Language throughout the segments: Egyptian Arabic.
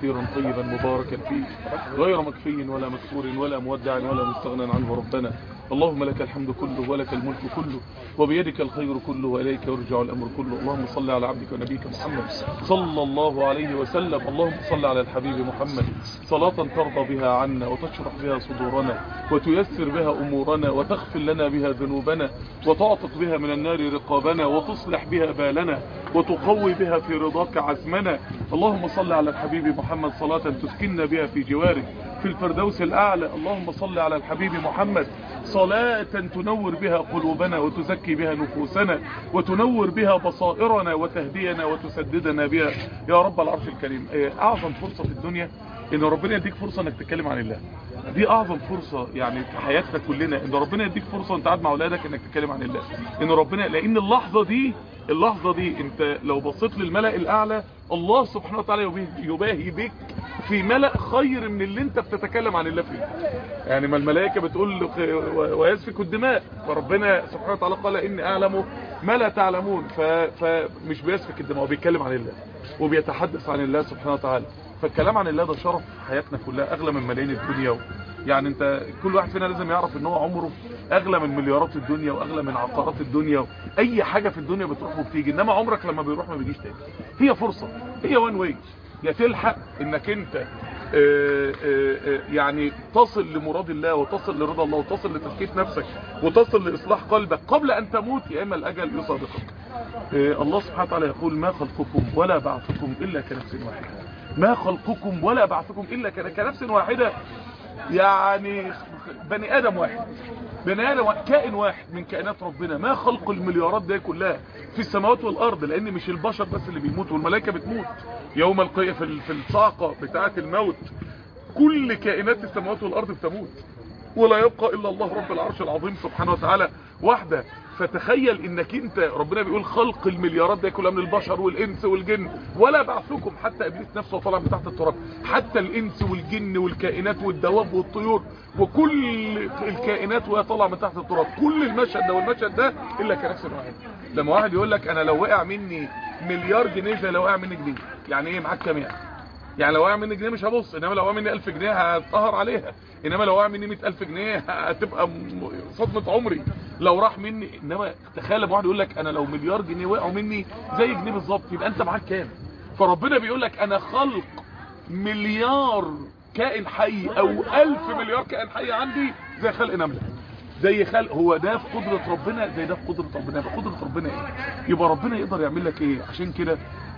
كثيرا طيبا مباركا فيه غير مكفي ولا مكفور ولا مودع ولا مستغنى عنه ربنا اللهم لك الحمد كله ولك الملك كله وبيدك الخير كله وإليك يرجع الأمر كله اللهم صل على عبدك ونبيك محمد صلى الله عليه وسلم اللهم صل على الحبيب محمد صلاة ترضى بها عنا وتشرح بها صدورنا وتيسر بها أمورنا وتغفر لنا بها ذنوبنا وتعتق بها من النار رقابنا وتصلح بها بالنا وتقوي بها في رضاك عزمنا اللهم صل على الحبيب محمد صلاة تسكننا بها في جوارك في الفردوس الأعلى اللهم صل على الحبيب محمد صلاة تنور بها قلوبنا وتزكي بها نفوسنا وتنور بها بصائرنا وتهدينا وتسددنا بها يا رب العرش الكريم أعظم فرصة في الدنيا ان ربنا يديك فرصة انك تتكلم عن الله دي اعظم فرصة يعني في حياتنا كلنا ان ربنا يديك فرصة وانت قاعد مع اولادك انك تتكلم عن الله ان ربنا لان اللحظة دي اللحظة دي انت لو بصيت للملأ الاعلى الله سبحانه وتعالى يباهي بك في ملأ خير من اللي انت بتتكلم عن الله فيه يعني ما الملائكة بتقول ويسفك الدماء فربنا سبحانه وتعالى قال اني اعلم ما لا تعلمون فمش بيسفك الدماء هو بيتكلم عن الله وبيتحدث عن الله سبحانه وتعالى فالكلام عن الله ده شرف حياتنا كلها اغلى من ملايين الدنيا و... يعني انت كل واحد فينا لازم يعرف ان هو عمره اغلى من مليارات الدنيا واغلى من عقارات الدنيا و... اي حاجة في الدنيا بتروح وبتيجي انما عمرك لما بيروح ما بيجيش تاني هي فرصة هي وان واي يا تلحق انك انت آآ آآ يعني تصل لمراد الله وتصل لرضا الله وتصل لتزكيه نفسك وتصل لاصلاح قلبك قبل ان تموت يا اما الاجل يصادقك الله سبحانه وتعالى يقول ما خلقكم ولا بعثكم الا كنفس واحده ما خلقكم ولا بعثكم الا كنفس واحده يعني بني ادم واحد بني ادم واحد كائن واحد من كائنات ربنا ما خلق المليارات دي كلها في السماوات والارض لان مش البشر بس اللي بيموت والملائكه بتموت يوم القيامه في في الصاعقه بتاعه الموت كل كائنات السماوات والارض بتموت ولا يبقى الا الله رب العرش العظيم سبحانه وتعالى وحده فتخيل انك انت ربنا بيقول خلق المليارات دي كلها من البشر والانس والجن ولا بعثكم حتى ابليس نفسه طالع من تحت التراب حتى الانس والجن والكائنات والدواب والطيور وكل الكائنات وهي طالعه من تحت التراب كل المشهد ده والمشهد ده الا كنفس واحد لما واحد يقول لك انا لو وقع مني مليار جنيه زي لو وقع مني جنيه يعني ايه معاك كام يعني يعني لو وقع مني جنيه مش هبص انما لو وقع مني 1000 جنيه هتقهر عليها انما لو وقع مني 100000 جنيه هتبقى صدمه عمري لو راح مني انما تخيل لما واحد يقول لك انا لو مليار جنيه وقعوا مني زي جنيه بالظبط يبقى انت معاك كام فربنا بيقول لك انا خلق مليار كائن حي او ألف مليار كائن حي عندي زي خلق نمله زي خلق هو ده في قدرة ربنا زي ده في قدرة ربنا يبقى قدرة ربنا ايه يبقى ربنا يقدر يعمل لك ايه عشان كده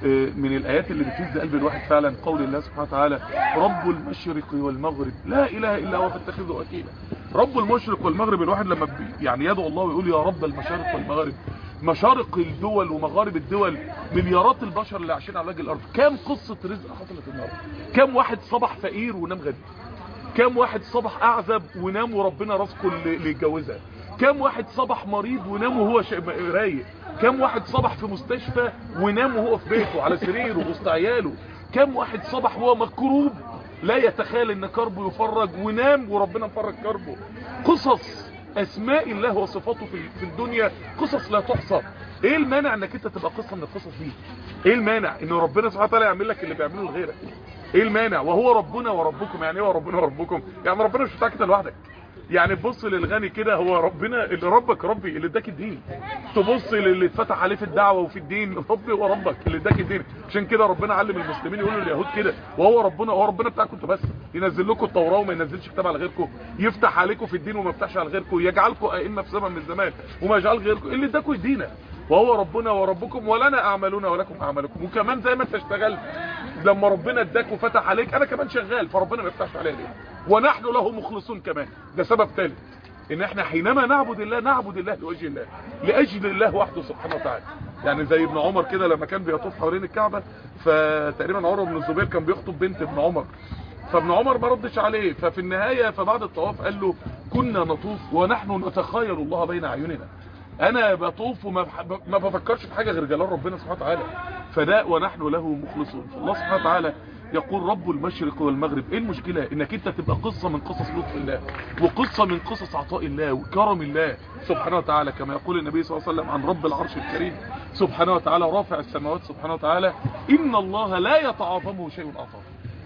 من الايات اللي بتهز قلب الواحد فعلا قول الله سبحانه وتعالى رب المشرق والمغرب لا اله الا هو فاتخذه وكيلا رب المشرق والمغرب الواحد لما يعني يدعو الله ويقول يا رب المشارق والمغارب مشارق الدول ومغارب الدول مليارات البشر اللي عايشين على وجه الارض كام قصة رزق حصلت النهارده كام واحد صبح فقير ونام غني كام واحد صبح اعزب ونام وربنا رزقه اللي يتجوزها كام واحد صبح مريض ونام وهو رايق كام واحد صبح في مستشفى ونام وهو في بيته على سريره وسط عياله كام واحد صبح وهو مكروب لا يتخيل ان كربه يفرج ونام وربنا مفرج كربه قصص اسماء الله وصفاته في الدنيا قصص لا تحصى ايه المانع انك انت تبقى قصه من القصص دي ايه المانع ان ربنا سبحانه وتعالى يعمل لك اللي بيعمله لغيرك ايه المانع وهو ربنا وربكم يعني ايه ربنا وربكم يعني ربنا مش بتاعك انت لوحدك يعني تبص للغني كده هو ربنا اللي ربك ربي اللي اداك الدين تبص للي اتفتح عليه في الدعوه وفي الدين ربي هو ربك اللي اداك الدين عشان كده ربنا علم المسلمين يقولوا لليهود كده وهو ربنا هو ربنا بتاعكم انتوا بس ينزل لكم التوراه وما ينزلش كتاب على غيركم يفتح عليكم في الدين وما يفتحش على غيركم يجعلكم ائمه في زمن من الزمان وما يجعل غيركم اللي اداكم الدين وهو ربنا وربكم ولنا اعمالنا ولكم اعمالكم وكمان زي ما انت اشتغلت لما ربنا اداك وفتح عليك انا كمان شغال فربنا ما يفتحش عليا ليه ونحن له مخلصون كمان ده سبب ثالث ان احنا حينما نعبد الله نعبد الله لوجه الله لاجل الله وحده سبحانه وتعالى يعني زي ابن عمر كده لما كان بيطوف حوالين الكعبه فتقريبا عمر بن الزبير كان بيخطب بنت ابن عمر فابن عمر ما ردش عليه ففي النهايه فبعد الطواف قال له كنا نطوف ونحن نتخيل الله بين اعيننا انا بطوف وما ما بفكرش في حاجه غير جلال ربنا سبحانه وتعالى فده ونحن له مخلصون فالله سبحانه وتعالى يقول رب المشرق والمغرب ايه المشكلة انك انت تبقى قصة من قصص لطف الله وقصة من قصص عطاء الله وكرم الله سبحانه وتعالى كما يقول النبي صلى الله عليه وسلم عن رب العرش الكريم سبحانه وتعالى رافع السماوات سبحانه وتعالى ان الله لا يتعاظمه شيء اعظم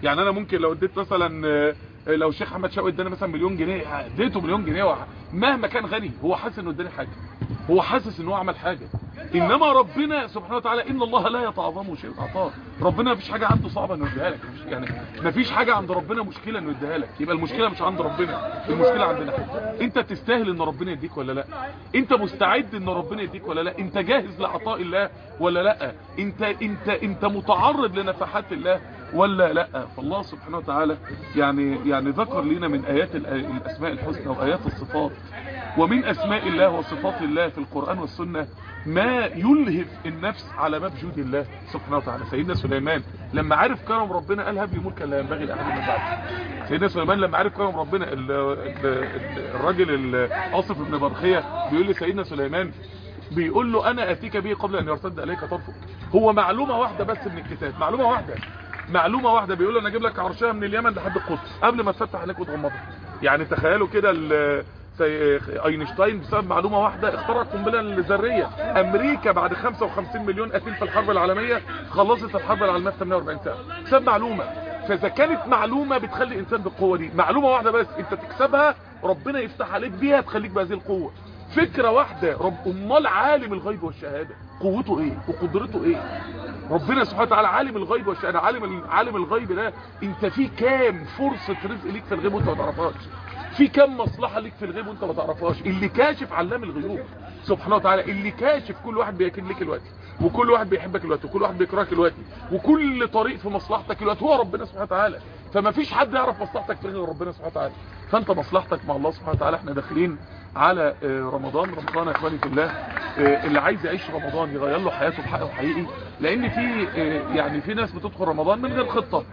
يعني انا ممكن لو اديت مثلا آه، لو الشيخ احمد شوقي اداني مثلا مليون جنيه اديته مليون جنيه وح- مهما كان غني هو حاسس انه اداني حاجه هو حاسس ان هو عمل حاجه انما ربنا سبحانه وتعالى ان الله لا يتعظمه شيء عطاء ربنا مفيش حاجه عنده صعبه انه يديها لك مفيش- يعني مفيش حاجه عند ربنا مشكله انه يديها لك يبقى المشكله مش عند ربنا المشكله عندنا احنا. انت تستاهل ان ربنا يديك ولا لا انت مستعد ان ربنا يديك ولا لا انت جاهز لعطاء الله ولا لا انت انت انت متعرض لنفحات الله ولا لا فالله سبحانه وتعالى يعني يعني ذكر لنا من ايات الأ- الاسماء الحسنى وايات الصفات ومن اسماء الله وصفات الله في القرآن والسنة ما يلهف النفس على ماب جود الله سبحانه وتعالى سيدنا سليمان لما عرف كرم ربنا قال هب لي ملكا لا ينبغي لاحد من بعد سيدنا سليمان لما عرف كرم ربنا ال- ال- ال- الراجل العاصف بن برخية بيقول لسيدنا سليمان بيقول له انا اتيك به قبل ان يرتد اليك طرفك هو معلومة واحدة بس من الكتاب معلومة واحدة معلومة واحدة بيقول له انا اجيب لك عرشها من اليمن لحد القدس قبل ما تفتح عليك وتغمضها يعني تخيلوا كده ال- زي اينشتاين بسبب معلومة واحدة اخترع القنبلة الذرية امريكا بعد 55 مليون قتيل في الحرب العالمية خلصت الحرب العالمية في 48 ساعة بسبب معلومة فاذا كانت معلومة بتخلي الانسان بالقوة دي معلومة واحدة بس انت تكسبها ربنا يفتح عليك بيها تخليك بهذه القوة فكرة واحدة رب امال عالم الغيب والشهادة قوته ايه وقدرته ايه ربنا سبحانه وتعالى عالم الغيب والشهاده عالم عالم الغيب ده انت في كام فرصه رزق ليك في الغيب وانت ما تعرفهاش في كام مصلحه ليك في الغيب وانت ما تعرفهاش اللي كاشف علام الغيوب سبحانه وتعالى اللي كاشف كل واحد بيكن لك الوقت وكل واحد بيحبك الوقت وكل واحد بيكرهك الوقت وكل طريق في مصلحتك الوقت هو ربنا سبحانه وتعالى فما فيش حد يعرف مصلحتك في غير ربنا سبحانه وتعالى فانت مصلحتك مع الله سبحانه وتعالى احنا داخلين على آه، رمضان رمضان يا اخواني في الله آه، اللي عايز يعيش رمضان يغير له حياته بحقه حقيقي لان في آه، يعني في ناس بتدخل رمضان من غير خطه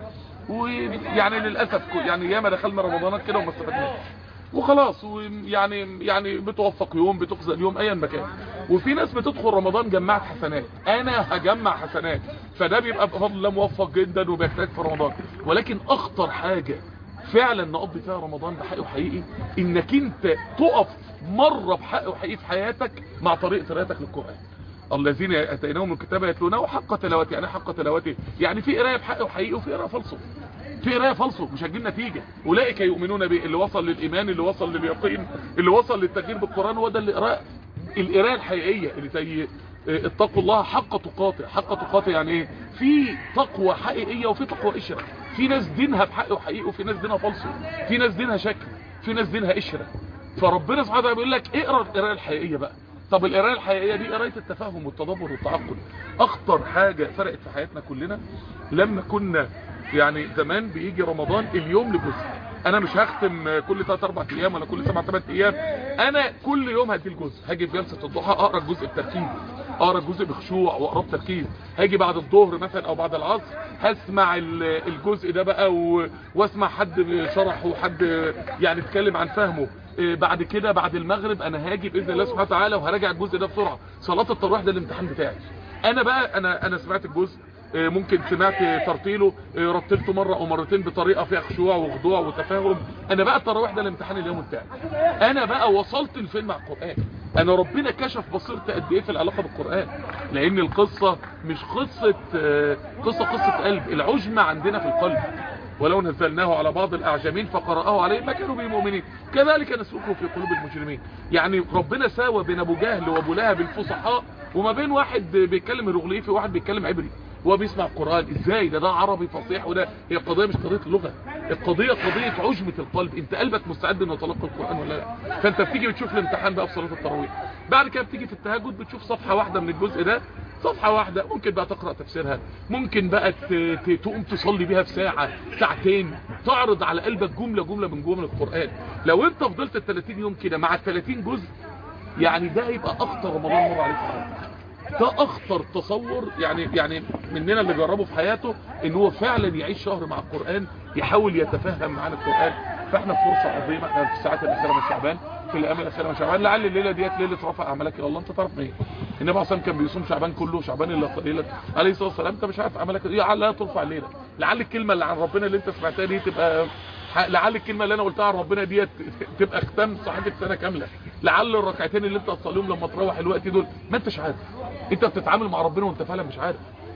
ويعني للاسف كو- يعني ياما دخلنا رمضانات كده وما استفدناش وخلاص ويعني يعني بتوفق يوم بتخزن يوم ايا مكان وفي ناس بتدخل رمضان جمعت حسنات انا هجمع حسنات فده بيبقى بفضل الله موفق جدا وبيحتاج في رمضان ولكن اخطر حاجه فعلا نقضي فيها رمضان بحقه حقيقي انك انت تقف مرة بحقه حقيقي في حياتك مع طريقة قراءتك للقرآن الذين اتيناهم الكتاب يتلونه حق تلاوته يعني إيه حق تلاوته يعني في قرايه بحقه حقيقي وفي قرايه فالصو في قرايه فالصو مش هتجيب نتيجه اولئك يؤمنون به اللي وصل للايمان اللي وصل لليقين اللي وصل للتغيير بالقران هو ده اللي قراء القرايه الحقيقيه اللي زي آه، اتقوا الله حق تقاته حق تقاته يعني ايه في تقوى حقيقيه وفي تقوى قشره في ناس دينها بحقه حقيقي وفي ناس دينها فالصو في ناس دينها شكل في ناس دينها قشره فربنا سبحانه وتعالى بيقول لك اقرا القرايه الحقيقيه بقى طب القرايه الحقيقيه دي قرايه التفاهم والتدبر والتعقل اخطر حاجه فرقت في حياتنا كلنا لما كنا يعني زمان بيجي رمضان اليوم لجزء انا مش هختم كل 3 4 ايام ولا كل 7 8 ايام انا كل يوم هدي الجزء هاجي في جلسه الضحى اقرا الجزء بتركيز اقرا الجزء بخشوع واقرا بتركيز هاجي بعد الظهر مثلا او بعد العصر هسمع ال- الجزء ده بقى و... واسمع حد شرحه وحد يعني اتكلم عن فهمه إيه بعد كده بعد المغرب انا هاجي باذن الله سبحانه وتعالى وهراجع الجزء ده بسرعه صلاه التراويح ده الامتحان بتاعي انا بقى انا انا سمعت الجزء إيه ممكن سمعت ترتيله إيه رتلته مره او مرتين بطريقه فيها خشوع وخضوع وتفاهم انا بقى التراويح ده الامتحان اليومي بتاعي انا بقى وصلت لفين مع القران انا ربنا كشف بصيرتي قد ايه في العلاقه بالقران لان القصه مش قصه آه، قصه قصه قلب العجمه عندنا في القلب ولو نزلناه على بعض الاعجمين فقرأه عليهم ما كانوا به مؤمنين كذلك نسلكه في قلوب المجرمين يعني ربنا ساوى بين ابو جهل وابو لهب الفصحاء وما بين واحد بيتكلم هيروغليفي وواحد بيتكلم عبري وهو بيسمع القرآن ازاي ده ده عربي فصيح وده هي القضية مش قضية اللغة القضية قضية عجمة القلب انت قلبك مستعد انه يتلقى القرآن ولا لا فانت بتيجي بتشوف الامتحان بقى في صلاة التراويح بعد كده بتيجي في التهجد بتشوف صفحة واحدة من الجزء ده صفحة واحدة ممكن بقى تقرأ تفسيرها ممكن بقى ت- ت- تقوم تصلي بيها في ساعة ساعتين تعرض على قلبك جملة جملة من جمل القرآن لو انت فضلت ال 30 يوم كده مع ال 30 جزء يعني ده يبقى اخطر رمضان مر عليك في حياتك ده اخطر تصور يعني يعني مننا اللي جربه في حياته ان هو فعلا يعيش شهر مع القرآن يحاول يتفهم معانا القرآن فاحنا في فرصة عظيمة احنا في الساعات الاخيرة من شعبان في الايام الاخيرة من شعبان لعل الليلة ديت ليلة رفع اعمالك الى الله انت تعرف ايه النبي عليه كان بيصوم شعبان كله شعبان الا قليلا عليه الصلاه والسلام انت مش عارف اعمالك ايه لا ترفع الليله لعل الكلمه اللي عن ربنا اللي انت سمعتها دي تبقى ح- لعل الكلمه اللي انا قلتها عن ربنا ديت تبقى ختام صحيفه سنه كامله لعل الركعتين اللي انت هتصليهم لما تروح الوقت دول ما انتش عارف انت بتتعامل مع ربنا وانت فعلا مش عارف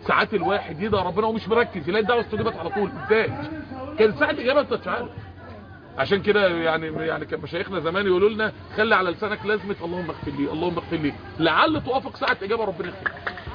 ساعات الواحد يدعي ربنا ومش مركز يلاقي الدعوه استجابت على طول ازاي كان ساعه اجابه انت مش عارف عشان كده يعني يعني كان مشايخنا زمان يقولوا لنا خلي على لسانك لازمه اللهم اغفر لي اللهم اغفر لي لعل توافق ساعه اجابه ربنا يغفر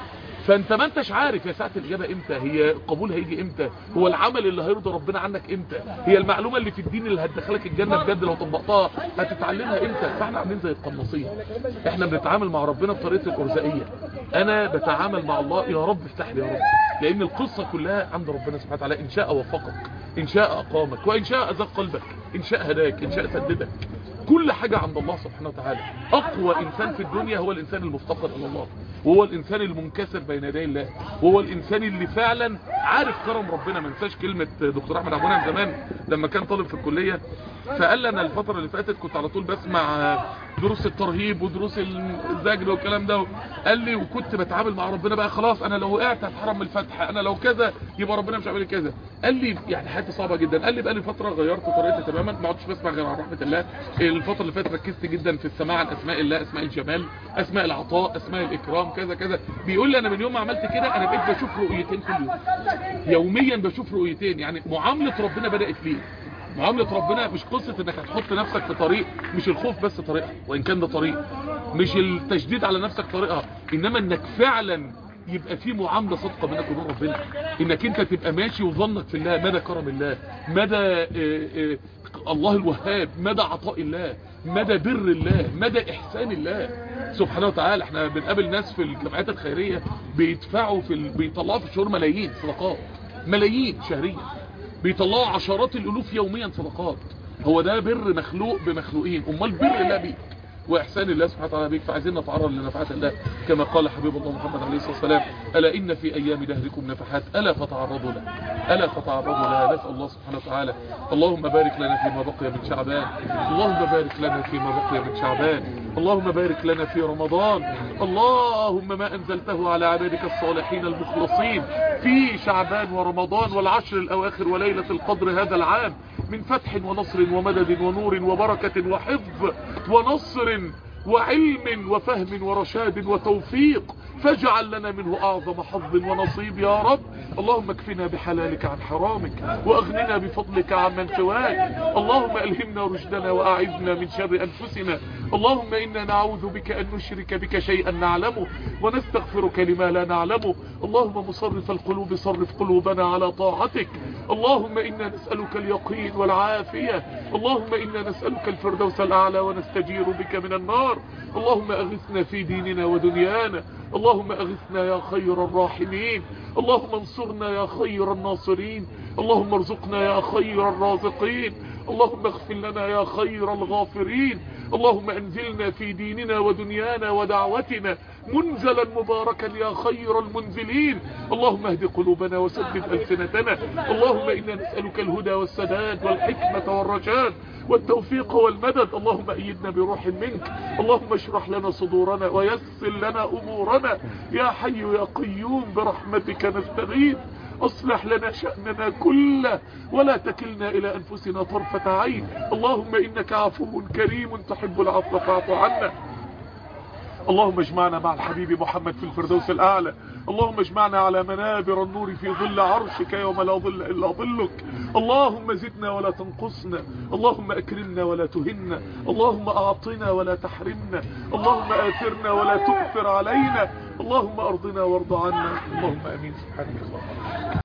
فانت ما انتش عارف يا ساعه الاجابه امتى هي القبول هيجي امتى هو العمل اللي هيرضي ربنا عنك امتى هي المعلومه اللي في الدين اللي هتدخلك الجنه بجد لو طبقتها هتتعلمها امتى فاحنا عاملين زي القناصين احنا بنتعامل مع ربنا بطريقه الارزاقيه انا بتعامل مع الله يا رب افتح لي يا رب لان القصه كلها عند ربنا سبحانه وتعالى ان شاء وفقك ان شاء اقامك وان شاء ازاق قلبك ان شاء هداك ان شاء سددك كل حاجة عند الله سبحانه وتعالى أقوى إنسان في الدنيا هو الإنسان المفتقر إلى الله وهو الإنسان المنكسر بين يدي الله وهو الإنسان اللي فعلا عارف كرم ربنا ما ننساش كلمة دكتور أحمد عبد المنعم زمان لما كان طالب في الكلية فقال لي أنا الفترة اللي فاتت كنت على طول بسمع دروس الترهيب ودروس الزجر والكلام ده قال لي وكنت بتعامل مع ربنا بقى خلاص أنا لو وقعت هتحرم من الفتح أنا لو كذا يبقى ربنا مش عامل كذا قال لي يعني حياتي صعبة جدا قال لي بقى لي فترة غيرت طريقتي تماما ما عدتش بسمع غير عن رحمة الله الفترة اللي فاتت ركزت جدا في السماع عن اسماء الله اسماء الجمال اسماء العطاء اسماء الاكرام كذا كذا بيقول لي انا من يوم ما عملت كده انا بقيت بشوف رؤيتين كل يوم يوميا بشوف رؤيتين يعني معاملة ربنا بدأت ليه معاملة ربنا مش قصة انك هتحط نفسك في طريق مش الخوف بس طريقها وان كان ده طريق مش التشديد على نفسك طريقها انما انك فعلا يبقى في معاملة صادقة بينك وبين ربنا انك انت تبقى ماشي وظنك في الله مدى كرم الله مدى اه اه الله الوهاب مدى عطاء الله مدى بر الله مدى احسان الله سبحانه وتعالى احنا بنقابل ناس في الجمعيات الخيرية بيدفعوا في ال... بيطلعوا في الشهور ملايين صدقات ملايين شهريا بيطلعوا عشرات الالوف يوميا صدقات هو ده بر مخلوق بمخلوقين امال بر الله بيك واحسان الله سبحانه وتعالى بيك فعايزين نتعرض لنفحات الله كما قال حبيب الله محمد عليه الصلاه والسلام الا ان في ايام دهركم نفحات الا فتعرضوا لها الا فتعرضوا لها نسال الله سبحانه وتعالى اللهم بارك لنا فيما بقي من شعبان اللهم بارك لنا فيما بقي من شعبان اللهم بارك لنا في رمضان اللهم ما انزلته على عبادك الصالحين المخلصين في شعبان ورمضان والعشر الاواخر وليله القدر هذا العام من فتح ونصر ومدد ونور وبركة وحفظ ونصر وعلم وفهم ورشاد وتوفيق فاجعل لنا منه أعظم حظ ونصيب يا رب اللهم اكفنا بحلالك عن حرامك وأغننا بفضلك عن من سواك اللهم ألهمنا رشدنا وأعذنا من شر أنفسنا اللهم إنا نعوذ بك أن نشرك بك شيئا نعلمه ونستغفرك لما لا نعلمه اللهم مصرف القلوب صرف قلوبنا على طاعتك اللهم إنا نسألك اليقين والعافية اللهم إنا نسألك الفردوس الأعلى ونستجير بك من النار اللهم أغثنا في ديننا ودنيانا اللهم أغثنا يا خير الراحمين اللهم انصرنا يا خير الناصرين اللهم ارزقنا يا خير الرازقين اللهم اغفر لنا يا خير الغافرين اللهم انزلنا في ديننا ودنيانا ودعوتنا منزلا مباركا يا خير المنزلين اللهم اهد قلوبنا وسدد ألسنتنا اللهم إنا نسألك الهدى والسداد والحكمة والرشاد والتوفيق والمدد اللهم أيدنا بروح منك اللهم اشرح لنا صدورنا ويسر لنا أمورنا يا حي يا قيوم برحمتك نستغيث اصلح لنا شأننا كله ولا تكلنا الى انفسنا طرفة عين اللهم انك عفو كريم تحب العفو فاعف عنا اللهم اجمعنا مع الحبيب محمد في الفردوس الاعلى اللهم اجمعنا على منابر النور في ظل عرشك يوم لا ظل الا ظلك اللهم زدنا ولا تنقصنا اللهم اكرمنا ولا تهنا اللهم اعطنا ولا تحرمنا اللهم اثرنا ولا تؤثر علينا اللهم ارضنا وارض عنا اللهم امين سبحانك اللهم